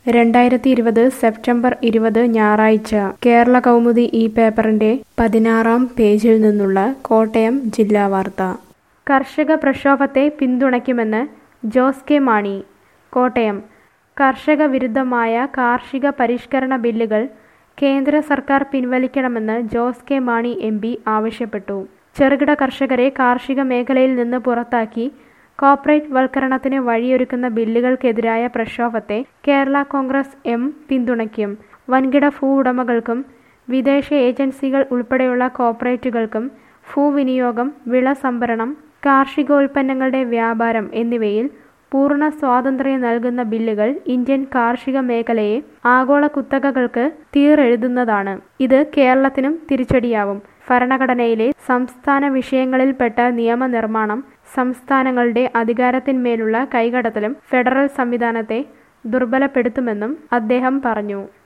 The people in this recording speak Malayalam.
രണ്ടായിരത്തി ഇരുപത് സെപ്റ്റംബർ ഇരുപത് ഞായറാഴ്ച കേരള കൗമുദി ഈ പേപ്പറിന്റെ പതിനാറാം പേജിൽ നിന്നുള്ള കോട്ടയം ജില്ലാ വാർത്ത കർഷക പ്രക്ഷോഭത്തെ പിന്തുണയ്ക്കുമെന്ന് ജോസ് കെ മാണി കോട്ടയം കർഷക വിരുദ്ധമായ കാർഷിക പരിഷ്കരണ ബില്ലുകൾ കേന്ദ്ര സർക്കാർ പിൻവലിക്കണമെന്ന് Jose K Mani M P ആവശ്യപ്പെട്ടു ചെറുകിട കർഷകരെ കാർഷിക മേഖലയിൽ നിന്ന് പുറത്താക്കി കോർപ്പറേറ്റ് വൽക്കരണത്തിന് വഴിയൊരുക്കുന്ന ബില്ലുകൾക്കെതിരായ പ്രക്ഷോഭത്തെ കേരള കോൺഗ്രസ് എം പിന്തുണയ്ക്കും വൻകിട ഭൂ ഉടമകൾക്കും വിദേശ ഏജൻസികൾ ഉൾപ്പെടെയുള്ള കോർപ്പറേറ്റുകൾക്കും ഭൂവിനിയോഗം വിള സംഭരണം കാർഷികോൽപ്പന്നങ്ങളുടെ വ്യാപാരം എന്നിവയിൽ പൂർണ്ണ സ്വാതന്ത്ര്യം നൽകുന്ന ബില്ലുകൾ ഇന്ത്യൻ കാർഷിക മേഖലയെ ആഗോള കുത്തകകൾക്ക് തീറെഴുതുന്നതാണ് ഇത് കേരളത്തിനും തിരിച്ചടിയാവും ഭരണഘടനയിലെ സംസ്ഥാന വിഷയങ്ങളിൽപ്പെട്ട നിയമനിർമ്മാണം സംസ്ഥാനങ്ങളുടെ അധികാരത്തിന്മേലുള്ള കൈകടത്തലും ഫെഡറൽ സംവിധാനത്തെ ദുർബലപ്പെടുത്തുമെന്നും അദ്ദേഹം പറഞ്ഞു